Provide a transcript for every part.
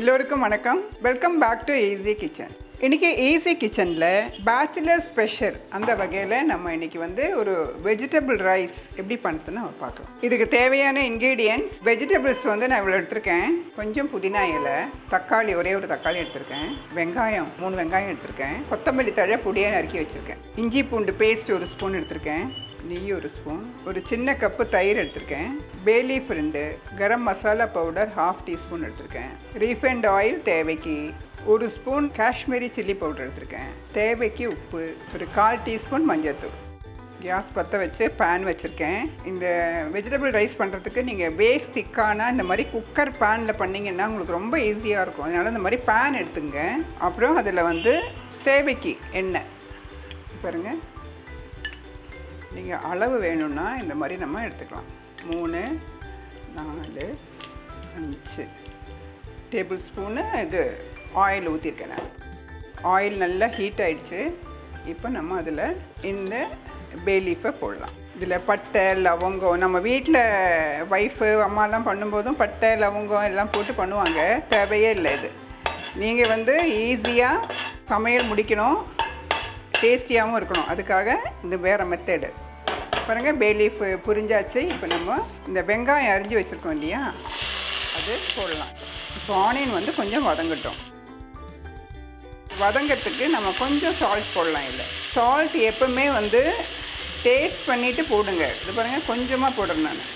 எல்லோருக்கும் வணக்கம் welcome back to easy kitchen இன்னைக்கு ஈஸி கிச்சனில் பேச்சுலர் ஸ்பெஷல் அந்த வகையில் நம்ம இன்னைக்கு வந்து ஒரு வெஜிடபிள் ரைஸ் எப்படி பண்ணுறதுன்னு நம்ம பார்க்கலாம் இதுக்கு தேவையான இன்க்ரீடியன்ட்ஸ் வெஜிடபிள்ஸ் வந்து நான் இவ்வளோ எடுத்திருக்கேன் கொஞ்சம் புதினா இலை தக்காளி ஒரே ஒரு தக்காளி எடுத்திருக்கேன் வெங்காயம் மூணு வெங்காயம் எடுத்திருக்கேன் கொத்தமல்லி தழை பொடியாக நறுக்கி வச்சுருக்கேன் இஞ்சி பூண்டு பேஸ்ட் ஒரு ஸ்பூன் எடுத்திருக்கேன் நெய் ஒரு ஸ்பூன் ஒரு சின்ன கப்பு தயிர் எடுத்திருக்கேன் பேலீஃப் ரெண்டு garam masala powder half teaspoon எடுத்திருக்கேன் ரீஃபைண்ட் ஆயில் தேவைக்கு ஒரு ஸ்பூன் காஷ்மீரி சில்லி பவுடர் எடுத்திருக்கேன் தேவைக்கு உப்பு ஒரு கால் டீஸ்பூன் மஞ்சள்தூள் கேஸ் பற்ற வச்சு பேன் வச்சுருக்கேன் இந்த வெஜிடபிள் ரைஸ் பண்ணுறதுக்கு நீங்கள் வேஸ்ட் திக்கான இந்த மாதிரி குக்கர் பேனில் பண்ணிங்கன்னா உங்களுக்கு ரொம்ப ஈஸியாக இருக்கும் அதனால் இந்த மாதிரி பேன் எடுத்துங்க அப்புறம் அதில் வந்து தேவைக்கு எண்ணெய் பாருங்கள் நீங்கள் அளவு வேணும்னா இந்த மாதிரி நம்ம எடுத்துக்கலாம் மூணு நாலு அஞ்சு டேபிள் ஸ்பூனு இது ஆயில் ஊற்றிருக்கேன் நான் ஆயில் நல்லா ஹீட் ஆயிடுச்சு இப்போ நம்ம அதில் இந்த பேலீஃபை போடலாம் இதில் பட்டை லவங்கம் நம்ம வீட்டில் ஒய்ஃபு அம்மாலாம் பண்ணும்போதும் பட்டை லவங்கம் எல்லாம் போட்டு பண்ணுவாங்க தேவையே இல்லை இது நீங்கள் வந்து ஈஸியாக சமையல் முடிக்கணும் டேஸ்டியாகவும் இருக்கணும் அதுக்காக இந்த வேறு மெத்தடு பாருங்க பேலீஃப் புரிஞ்சாச்சு இப்போ நம்ம இந்த வெங்காயம் அரிஞ்சு வச்சுருக்கோம் இல்லையா அது போடலாம் இப்போ ஆனியன் வந்து கொஞ்சம் வதங்கட்டும் வதங்கிறதுக்கு நம்ம கொஞ்சம் சால்ட் போடலாம் இல்லை சால்ட் எப்பவுமே வந்து டேஸ்ட் பண்ணிவிட்டு போடுங்க இது பாருங்கள் கொஞ்சமாக போடுறேன் நான்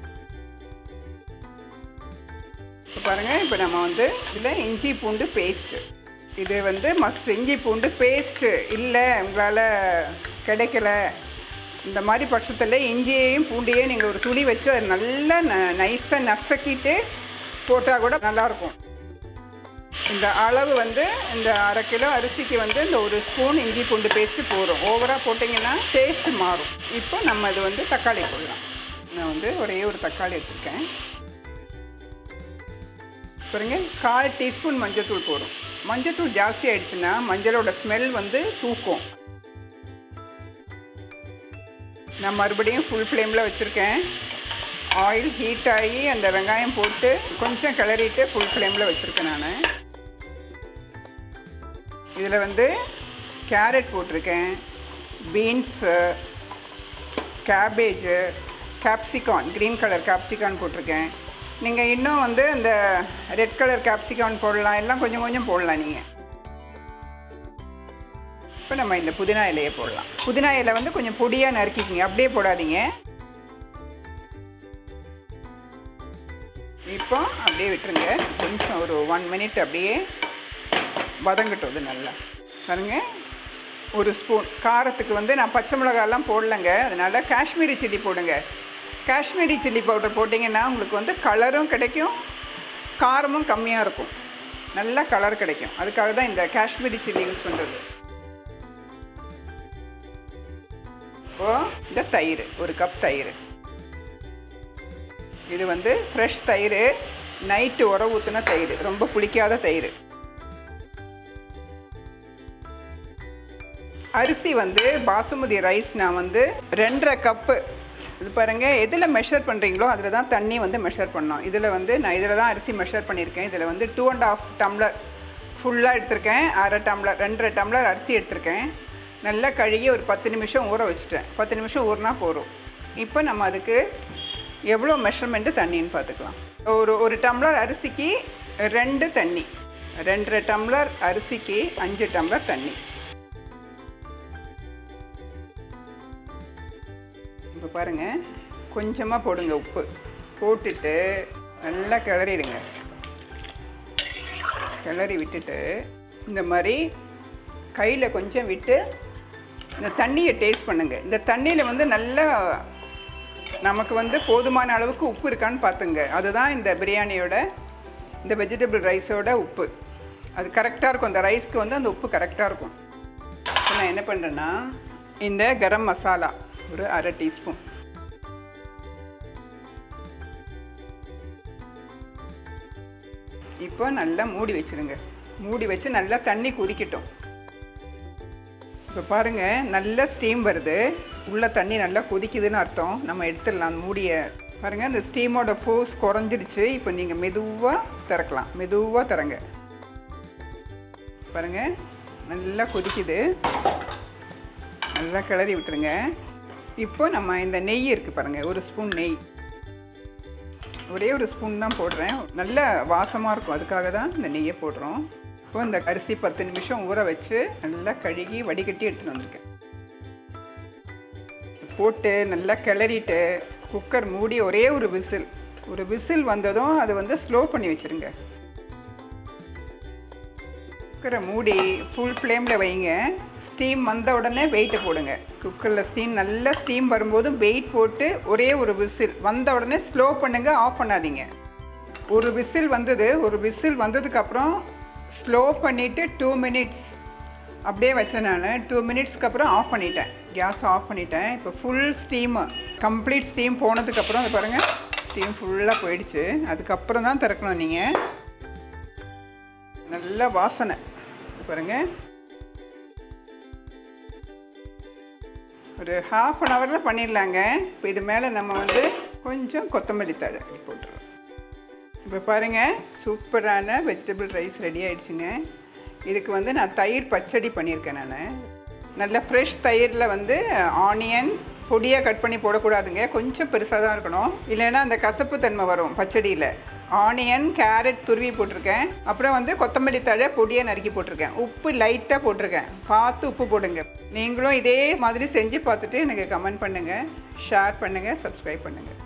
இப்போ பாருங்கள் இப்போ நம்ம வந்து இதில் இஞ்சி பூண்டு பேஸ்ட்டு இது வந்து மஸ்ட் இஞ்சி பூண்டு பேஸ்ட்டு இல்லை உங்களால் கிடைக்கல இந்த மாதிரி பட்சத்தில் இஞ்சியையும் பூண்டையும் நீங்கள் ஒரு துணி வச்சு அதை நல்லா ந நைஸாக நசுக்கிட்டு போட்டால் கூட நல்லாயிருக்கும் இந்த அளவு வந்து இந்த அரை கிலோ அரிசிக்கு வந்து இந்த ஒரு ஸ்பூன் இஞ்சி பூண்டு பேஸ்ட்டு போதும் ஓவராக போட்டிங்கன்னா டேஸ்ட் மாறும் இப்போ நம்ம இது வந்து தக்காளி போடலாம் நான் வந்து ஒரே ஒரு தக்காளி எடுத்துருக்கேன் பாருங்க கால் டீஸ்பூன் மஞ்சள்தூள் போடும் மஞ்சள்தூள் ஜாஸ்தி ஆயிடுச்சுன்னா மஞ்சளோட ஸ்மெல் வந்து தூக்கும் நான் மறுபடியும் ஃபுல் ஃப்ளேமில் வச்சுருக்கேன் ஆயில் ஹீட் ஆகி அந்த வெங்காயம் போட்டு கொஞ்சம் கிளறிட்டு ஃபுல் ஃப்ளேமில் வச்சுருக்கேன் நான் இதில் வந்து கேரட் போட்டிருக்கேன் beans cabbage capsicum green colour capsicum போட்டிருக்கேன் நீங்கள் இன்னும் வந்து இந்த ரெட் கலர் கேப்சிகான் போடலாம் எல்லாம் கொஞ்சம் கொஞ்சம் போடலாம் நீங்கள் இப்போ நம்ம இந்த புதினா இலையை போடலாம் புதினா இலை வந்து கொஞ்சம் பொடியாக நறுக்கிக்கிங்க அப்படியே போடாதீங்க இப்போ அப்படியே விட்டுருங்க கொஞ்சம் ஒரு ஒன் மினிட் அப்படியே வதங்கட்டும் இது நல்லா பாருங்க ஒரு ஸ்பூன் காரத்துக்கு வந்து நான் பச்சை மிளகாலாம் போடலைங்க அதனால் காஷ்மீரி சில்லி போடுங்க காஷ்மீரி சில்லி பவுடர் போட்டிங்கன்னா உங்களுக்கு வந்து கலரும் கிடைக்கும் காரமும் கம்மியாக இருக்கும் நல்ல கலர் கிடைக்கும் அதுக்காக தான் இந்த காஷ்மீரி சில்லி யூஸ் பண்ணுறது இப்போ இந்த தயிர் ஒரு கப் தயிர் இது வந்து ஃப்ரெஷ் தயிர் நைட்டு உர ஊற்றின தயிர் ரொம்ப புளிக்காத தயிர் அரிசி வந்து பாசுமதி ரைஸ் நான் வந்து ரெண்டரை கப்பு இது பாருங்கள் எதில் மெஷர் பண்ணுறீங்களோ அதில் தான் தண்ணி வந்து மெஷர் பண்ணோம் இதில் வந்து நான் இதில் தான் அரிசி மெஷர் பண்ணியிருக்கேன் இதில் வந்து டூ அண்ட் ஆஃப் டம்ளர் ஃபுல்லாக எடுத்திருக்கேன் அரை டம்ளர் ரெண்டரை டம்ளர் அரிசி எடுத்திருக்கேன் நல்லா கழுகி ஒரு பத்து நிமிஷம் ஊற வச்சுட்டேன் பத்து நிமிஷம் ஊறினா போதும் இப்போ நம்ம அதுக்கு எவ்வளோ மெஷர்மெண்ட்டு தண்ணின்னு பார்த்துக்கலாம் ஒரு ஒரு டம்ளர் அரிசிக்கு ரெண்டு தண்ணி ரெண்டரை டம்ளர் அரிசிக்கு அஞ்சு டம்ளர் தண்ணி இப்போ பாருங்கள் கொஞ்சமாக போடுங்க உப்பு போட்டுட்டு நல்லா கிளறிடுங்க கிளறி விட்டுட்டு இந்த மாதிரி கையில் கொஞ்சம் விட்டு இந்த தண்ணியை டேஸ்ட் பண்ணுங்கள் இந்த தண்ணியில் வந்து நல்லா நமக்கு வந்து போதுமான அளவுக்கு உப்பு இருக்கான்னு பார்த்துங்க அதுதான் இந்த பிரியாணியோட இந்த வெஜிடபிள் ரைஸோட உப்பு அது கரெக்டாக இருக்கும் அந்த ரைஸ்க்கு வந்து அந்த உப்பு கரெக்டாக இருக்கும் இப்போ நான் என்ன பண்ணுறேன்னா இந்த கரம் மசாலா ஒரு அரை டீஸ்பூன் இப்போ நல்லா மூடி வச்சுருங்க மூடி வச்சு நல்லா தண்ணி கொதிக்கட்டும் இப்போ பாருங்கள் நல்ல ஸ்டீம் வருது உள்ள தண்ணி நல்லா கொதிக்குதுன்னு அர்த்தம் நம்ம எடுத்துடலாம் அந்த மூடியை பாருங்கள் இந்த ஸ்டீமோட ஃபோர்ஸ் குறைஞ்சிடுச்சு இப்போ நீங்கள் மெதுவாக திறக்கலாம் மெதுவாக திறங்க பாருங்கள் நல்லா கொதிக்குது நல்லா கிளறி விட்டுருங்க இப்போ நம்ம இந்த நெய் இருக்குது பாருங்கள் ஒரு ஸ்பூன் நெய் ஒரே ஒரு ஸ்பூன் தான் போடுறேன் நல்ல வாசமாக இருக்கும் அதுக்காக தான் இந்த நெய்யை போடுறோம் இப்போ இந்த அரிசி பத்து நிமிஷம் ஊற வச்சு நல்லா கழுகி வடிகட்டி எடுத்துகிட்டு வந்திருக்கேன் போட்டு நல்லா கிளறிட்டு குக்கர் மூடி ஒரே ஒரு விசில் ஒரு விசில் வந்ததும் அதை வந்து ஸ்லோ பண்ணி வச்சுருங்க குக்கரை மூடி ஃபுல் ஃப்ளேமில் வைங்க ஸ்டீம் வந்த உடனே வெயிட்டை போடுங்க குக்கரில் ஸ்டீம் நல்ல ஸ்டீம் வரும்போது வெயிட் போட்டு ஒரே ஒரு விசில் வந்த உடனே ஸ்லோ பண்ணுங்கள் ஆஃப் பண்ணாதீங்க ஒரு விசில் வந்தது ஒரு விசில் வந்ததுக்கப்புறம் ஸ்லோ பண்ணிவிட்டு டூ மினிட்ஸ் அப்படியே வச்சேன் நான் டூ மினிட்ஸ்க்கு அப்புறம் ஆஃப் பண்ணிட்டேன் கேஸ் ஆஃப் பண்ணிட்டேன் இப்போ ஃபுல் ஸ்டீமு கம்ப்ளீட் ஸ்டீம் போனதுக்கப்புறம் அது பாருங்கள் ஸ்டீம் ஃபுல்லாக போயிடுச்சு அதுக்கப்புறம் தான் திறக்கணும் நீங்கள் நல்ல வாசனை பாருங்கள் ஒரு ஹாஃப் அன் ஹவரில் பண்ணிடலாங்க இப்போ இது மேலே நம்ம வந்து கொஞ்சம் கொத்தமல்லி தழை போட்டுருவோம் இப்போ பாருங்கள் சூப்பரான வெஜிடபிள் ரைஸ் ரெடி ஆயிடுச்சுங்க இதுக்கு வந்து நான் தயிர் பச்சடி பண்ணியிருக்கேன் நான் நல்ல ஃப்ரெஷ் தயிரில் வந்து ஆனியன் பொடியாக கட் பண்ணி போடக்கூடாதுங்க கொஞ்சம் பெருசாக தான் இருக்கணும் இல்லைன்னா அந்த கசப்பு தன்மை வரும் பச்சடியில் ஆனியன் கேரட் துருவி போட்டிருக்கேன் அப்புறம் வந்து கொத்தமல்லி தழை பொடியாக நறுக்கி போட்டிருக்கேன் உப்பு லைட்டாக போட்டிருக்கேன் பார்த்து உப்பு போடுங்க நீங்களும் இதே மாதிரி செஞ்சு பார்த்துட்டு எனக்கு கமெண்ட் பண்ணுங்கள் ஷேர் பண்ணுங்கள் சப்ஸ்கிரைப் பண்ணுங்கள்